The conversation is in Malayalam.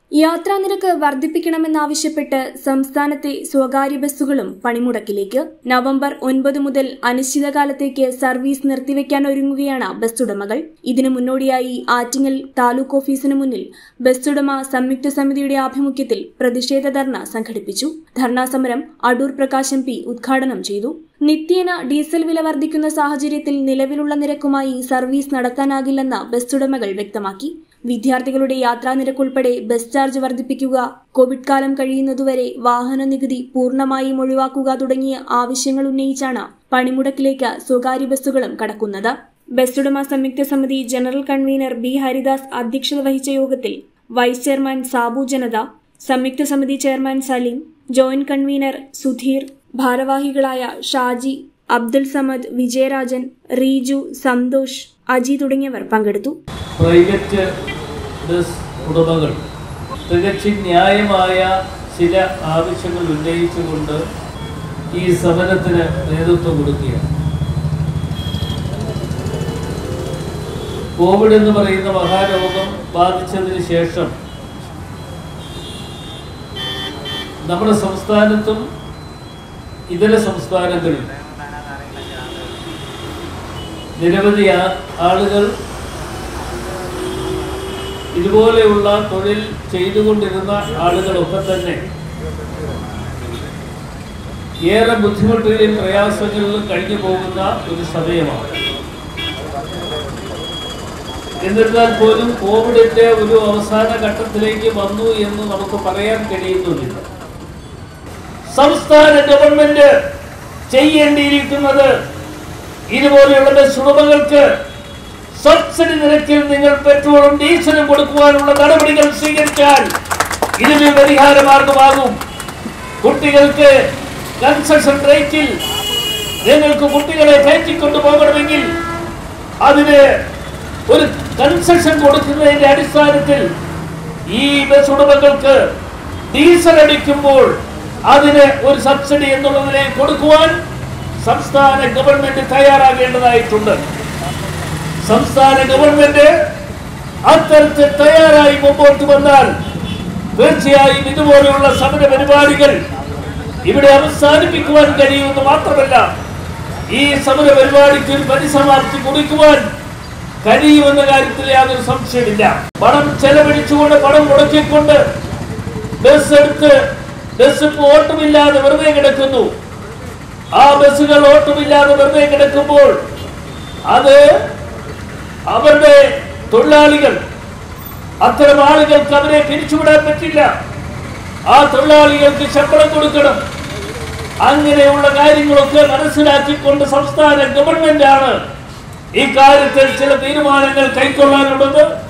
യാത്രാനിരക്ക് വർദ്ധിപ്പിക്കണമെന്നാവശ്യപ്പെട്ട് സംസ്ഥാനത്തെ സ്വകാര്യ ബസ്സുകളും പണിമുടക്കിലേക്ക് നവംബർ ഒൻപത് മുതൽ അനിശ്ചിതകാലത്തേക്ക് സർവീസ് നിർത്തിവെക്കാൻ ഒരുങ്ങുകയാണ് ബസ് ഉടമകൾ ഇതിനു മുന്നോടിയായി ആറ്റിങ്ങൽ താലൂക്ക് ഓഫീസിന് മുന്നിൽ ബസ് ഉടമ സംയുക്ത സമിതിയുടെ ആഭിമുഖ്യത്തിൽ പ്രതിഷേധ ധർണ സംഘടിപ്പിച്ചു ധർണാ സമരം അടൂർ പ്രകാശം പി ഉദ്ഘാടനം ചെയ്തു നിത്യേന ഡീസൽ വില വർദ്ധിക്കുന്ന സാഹചര്യത്തിൽ നിലവിലുള്ള നിരക്കുമായി സർവീസ് നടത്താനാകില്ലെന്ന് ബസ് ഉടമകൾ വ്യക്തമാക്കി വിദ്യാർത്ഥികളുടെ യാത്രാനിരക്കുൾപ്പെടെ ബസ് ചാർജ് വർദ്ധിപ്പിക്കുക കോവിഡ് കാലം കഴിയുന്നതുവരെ വാഹന നികുതി പൂർണ്ണമായും ഒഴിവാക്കുക തുടങ്ങിയ ആവശ്യങ്ങൾ ഉന്നയിച്ചാണ് പണിമുടക്കിലേക്ക് സ്വകാര്യ ബസ്സുകളും കടക്കുന്നത് ബസ് ഉടമ സംയുക്ത സമിതി ജനറൽ കൺവീനർ ബി ഹരിദാസ് അധ്യക്ഷത വഹിച്ച യോഗത്തിൽ വൈസ് ചെയർമാൻ സാബു ജനത സംയുക്ത സമിതി chairman Saleem joint convener Sudheer ഭാരവാഹികളായ ഷാജി അബ്ദുൽ സമദ് വിജയരാജൻ റീജു സന്തോഷ് അജി തുടങ്ങിയവർ പങ്കെടുത്തു പ്രൈവറ്റ് ബസ് ഉടമകൾ തികച്ചും ന്യായമായ ചില ആവശ്യങ്ങൾ ഉന്നയിച്ചുകൊണ്ട് ഈ സമരത്തിന് നേതൃത്വം കൊടുക്കുകയാണ് കോവിഡ് എന്ന് പറയുന്ന മഹാരോഗം ബാധിച്ചതിന് ശേഷം നമ്മുടെ സംസ്ഥാനത്തും ഇതര സംസ്ഥാനങ്ങളിൽ നിരവധി ആ- ആളുകൾ ഇതുപോലെയുള്ള തൊഴിൽ ചെയ്തുകൊണ്ടിരുന്ന ആളുകളൊക്കെ തന്നെ ഏറെ ബുദ്ധിമുട്ടുകളിലും പ്രയാസങ്ങളിലും കഴിഞ്ഞു പോകുന്ന ഒരു സമയമാണ് എന്നിരുന്നാൽ പോലും കോവിഡിന്റെ ഒരു അവസാന ഘട്ടത്തിലേക്ക് വന്നു എന്ന് നമുക്ക് പറയാൻ കഴിയുന്നുമില്ല സംസ്ഥാന ഗവൺമെന്റ് ചെയ്യേണ്ടിയിരിക്കുന്നത് ഇതുപോലെയുള്ള ബസ് ഉടമകൾക്ക് സബ്സിഡി നിരക്കിൽ നിങ്ങൾ പെട്രോളും ഡീസലും കൊടുക്കുവാനുള്ള നടപടികൾ സ്വീകരിച്ചാൽ ഇതിന് പരിഹാര മാർഗമാകും കുട്ടികൾക്ക് കൺസെഷൻ റേറ്റിൽ നിങ്ങൾക്ക് കുട്ടികളെ കയറ്റിക്കൊണ്ടു പോകണമെങ്കിൽ അതിന് ഒരു കൺസെഷൻ കൊടുക്കുന്നതിന്റെ അടിസ്ഥാനത്തിൽ ഈ ബസ് ഉടമകൾക്ക് ഡീസൽ അടിക്കുമ്പോൾ അതിന് ഒരു സബ്സിഡി എന്നുള്ളതിനെ കൊടുക്കുവാൻ സംസ്ഥാന ഗവൺമെന്റ് തയ്യാറാകേണ്ടതായിട്ടുണ്ട് സംസ്ഥാന ഗവൺമെന്റ് അത്തരത്തിൽ തയ്യാറായി മുമ്പോട്ട് വന്നാൽ തീർച്ചയായും ഇതുപോലെയുള്ള സമര പരിപാടികൾ ഇവിടെ അവസാനിപ്പിക്കുവാൻ കഴിയുമെന്ന് മാത്രമല്ല ഈ സമര പരിപാടിക്ക് ഒരു പരിസമാപ്തി കുറിക്കുവാൻ കഴിയുമെന്ന കാര്യത്തിൽ യാതൊരു സംശയമില്ല പണം ചെലവഴിച്ചുകൊണ്ട് പണം മുടക്കിക്കൊണ്ട് ബസ് എടുത്ത് ബസ് ഇപ്പോൾ ഓട്ടമില്ലാതെ വെറുതെ കിടക്കുന്നു ആ ബസ്സുകൾ ഓട്ടമില്ലാതെ വെറുതെ കിടക്കുമ്പോൾ അത് അവരുടെ തൊഴിലാളികൾ അത്തരം ആളുകൾക്ക് അവരെ പിരിച്ചുവിടാൻ പറ്റില്ല ആ തൊഴിലാളികൾക്ക് ശമ്പളം കൊടുക്കണം അങ്ങനെയുള്ള കാര്യങ്ങളൊക്കെ മനസ്സിലാക്കിക്കൊണ്ട് സംസ്ഥാന ഗവൺമെന്റാണ് ഈ കാര്യത്തിൽ ചില തീരുമാനങ്ങൾ കൈക്കൊള്ളാനുള്ളത്